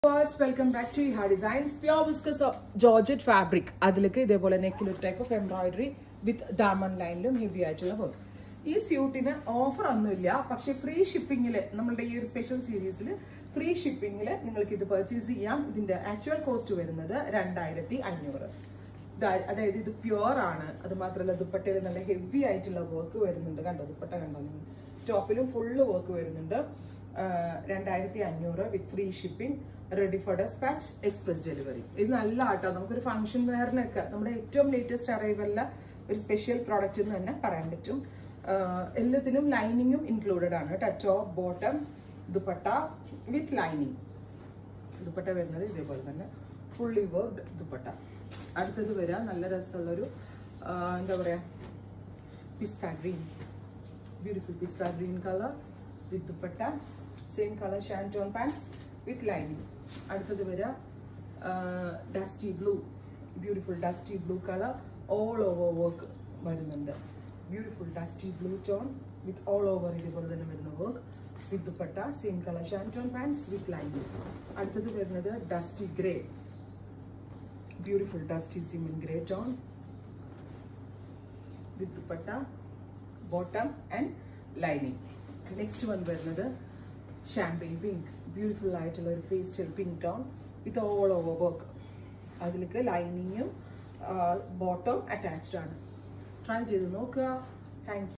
welcome back to ഹാ designs pure viscose georgette fabric അതിലേക്ക് ഇതേപോലെ നെക്കിൽ ഒരു ടൈപ്പ് ഓഫ് എംബ്രോയിഡറി വിത്ത് ദാമൻ ലൈനിലും ഹെവി ആയിട്ടുള്ള വർക്ക് ഈ സ്യൂട്ടിന് ഓഫർ ഒന്നുമില്ല പക്ഷെ ഫ്രീ ഷിപ്പിംഗിൽ നമ്മളുടെ ഈ ഒരു സ്പെഷ്യൽ സീരീസിൽ ഫ്രീ ഷിപ്പിംഗിൽ നിങ്ങൾക്ക് ഇത് പർച്ചേസ് ചെയ്യാം ഇതിന്റെ ആക്ച്വൽ കോസ്റ്റ് വരുന്നത് രണ്ടായിരത്തി അഞ്ഞൂറ് ദാ- അതായത് ഇത് പ്യുവർ ആണ് അത് മാത്രമല്ല ദുപ്പട്ടയിൽ നല്ല ഹെവി ആയിട്ടുള്ള വർക്ക് വരുന്നുണ്ട് കണ്ടോ ദുപ്പട്ട കണ്ടോ നിങ്ങൾ ടോപ്പിലും ഫുള്ള് വർക്ക് വരുന്നുണ്ട് രണ്ടായിരത്തി അഞ്ഞൂറ് with free shipping ready for despatch express delivery ഇത് നല്ല ആട്ടോ നമുക്കൊരു ഫംഗ്ഷൻ വെയറിനൊക്കെ നമ്മുടെ ഏറ്റവും ലേറ്റസ്റ്റ് അറൈവലിലെ ഒരു സ്പെഷ്യൽ പ്രോഡക്റ്റ് എന്ന് തന്നെ പറയാൻ പറ്റും ആഹ് എല്ലാത്തിനും ലൈനിങ്ങും ഇൻക്ലൂഡഡ് ആണ് കേട്ടോ top bottom dupatta with lining dupatta വരുന്നത് ഇതേപോലെ തന്നെ ഫുള്ളി വർക്ക്ഡ് ദുപ്പട്ട അടുത്തത് വരാം നല്ല രസമുള്ളൊരു ആ, എന്താ പറയാ pista green beautiful pista green colour with dupatta same colour shantoon pants with lining അടുത്തത് വരാം dusty blue beautiful dusty blue colour all over work വരുന്നുണ്ട് beautiful dusty blue tone with all over ഇതുപോലെ തന്നെ വരുന്ന work with dupatta same colour shantoon pants with lining അടുത്തത് വരുന്നത് dusty grey beautiful dusty cement grey tone with dupatta bottom and lining next one വരുന്നത് champagne pink beautiful ആയിട്ടുള്ള ഒരു pastel pink tone with all over work അതിലേക്ക് ലൈനിങ്ങും ബോട്ടം അറ്റാച്ച്ഡ് ആണ് try ചെയ്ത് നോക്കുക താങ്ക്